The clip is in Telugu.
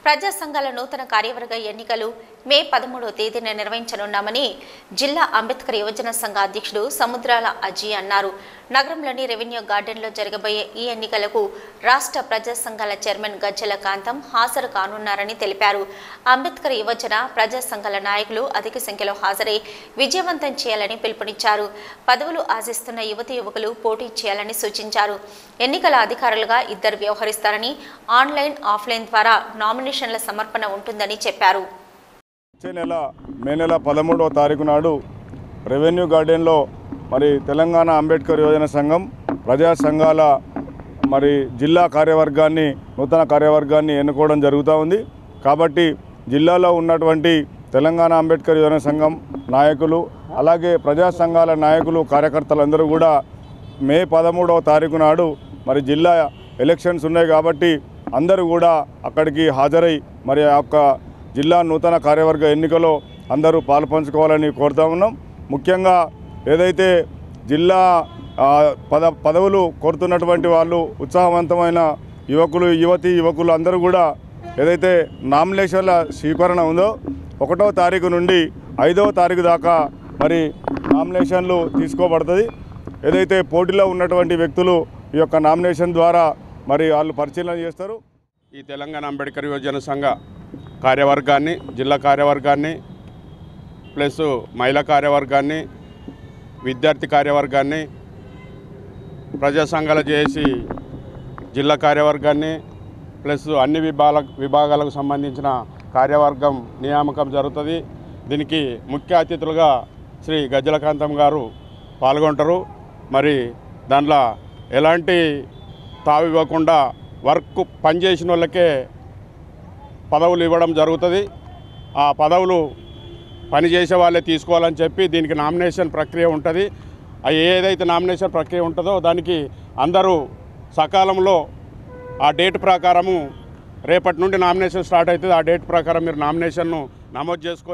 ప్రజా సంఘాల నూతన కార్యవర్గ ఎన్నికలు మే పదమూడవ తేదీన నిర్వహించనున్నామని జిల్లా అంబేద్కర్ యువజన సంఘ అధ్యక్షుడు సముద్రాల అజీ అన్నారు నగరంలోని రెవెన్యూ గార్డెన్లో జరగబోయే ఈ ఎన్నికలకు రాష్ట్ర ప్రజా సంఘాల చైర్మన్ గజ్జల కాంతం హాజరు కానున్నారని తెలిపారు అంబేద్కర్ యువజన ప్రజా సంఘాల నాయకులు అధిక సంఖ్యలో హాజరై విజయవంతం చేయాలని పిలుపునిచ్చారు పదవులు ఆశిస్తున్న యువతి యువకులు పోటీ చేయాలని సూచించారు ఎన్నికల అధికారులుగా ఇద్దరు వ్యవహరిస్తారని ఆన్లైన్ ఆఫ్లైన్ ద్వారా నామినేషన్ల సమర్పణ ఉంటుందని చెప్పారు వచ్చే నెల మే నెల పదమూడవ తారీఖు నాడు రెవెన్యూ గార్డెన్లో మరి తెలంగాణ అంబేద్కర్ యోజన సంఘం ప్రజా సంఘాల మరి జిల్లా కార్యవర్గాన్ని నూతన కార్యవర్గాన్ని ఎన్నుకోవడం జరుగుతూ ఉంది కాబట్టి జిల్లాలో ఉన్నటువంటి తెలంగాణ అంబేద్కర్ యోజన సంఘం నాయకులు అలాగే ప్రజా సంఘాల నాయకులు కార్యకర్తలందరూ కూడా మే పదమూడవ తారీఖు నాడు మరి జిల్లా ఎలక్షన్స్ ఉన్నాయి కాబట్టి అందరూ కూడా అక్కడికి హాజరై మరి ఆ యొక్క జిల్లా నూతన కార్యవర్గ ఎన్నికలో అందరూ పాలు పంచుకోవాలని కోరుతా ఉన్నాం ముఖ్యంగా ఏదైతే జిల్లా ఆ, పద పదవులు కోరుతున్నటువంటి వాళ్ళు ఉత్సాహవంతమైన యువకులు యువతి యువకులు అందరూ కూడా ఏదైతే నామినేషన్ల స్వీకరణ ఉందో ఒకటో తారీఖు నుండి ఐదవ తారీఖు దాకా మరి నామినేషన్లు తీసుకోబడుతుంది ఏదైతే పోటీలో ఉన్నటువంటి వ్యక్తులు ఈ యొక్క నామినేషన్ ద్వారా మరి వాళ్ళు పరిశీలన చేస్తారు ఈ తెలంగాణ అంబేద్కర్ యువజన సంఘ కార్యవర్గాన్ని జిల్లా కార్యవర్గాన్ని ప్లస్ మహిళా కార్యవర్గాన్ని విద్యార్థి కార్యవర్గాన్ని ప్రజా సంఘాల చేసి జిల్లా కార్యవర్గాన్ని ప్లస్ అన్ని విభాగాల విభాగాలకు సంబంధించిన కార్యవర్గం నియామకం జరుగుతుంది దీనికి ముఖ్య అతిథులుగా శ్రీ గజ్జలకాంతం గారు పాల్గొంటారు మరి దాంట్లో ఎలాంటి తావు ఇవ్వకుండా వర్క్ పనిచేసిన వాళ్ళకే పదవులు ఇవ్వడం జరుగుతుంది ఆ పదవులు పనిచేసే వాళ్ళే తీసుకోవాలని చెప్పి దీనికి నామినేషన్ ప్రక్రియ ఉంటుంది ఆ ఏదైతే నామినేషన్ ప్రక్రియ ఉంటుందో దానికి అందరూ సకాలంలో ఆ డేట్ ప్రకారము రేపటి నుండి నామినేషన్ స్టార్ట్ అవుతుంది ఆ డేట్ ప్రకారం మీరు నామినేషన్ను నమోదు చేసుకో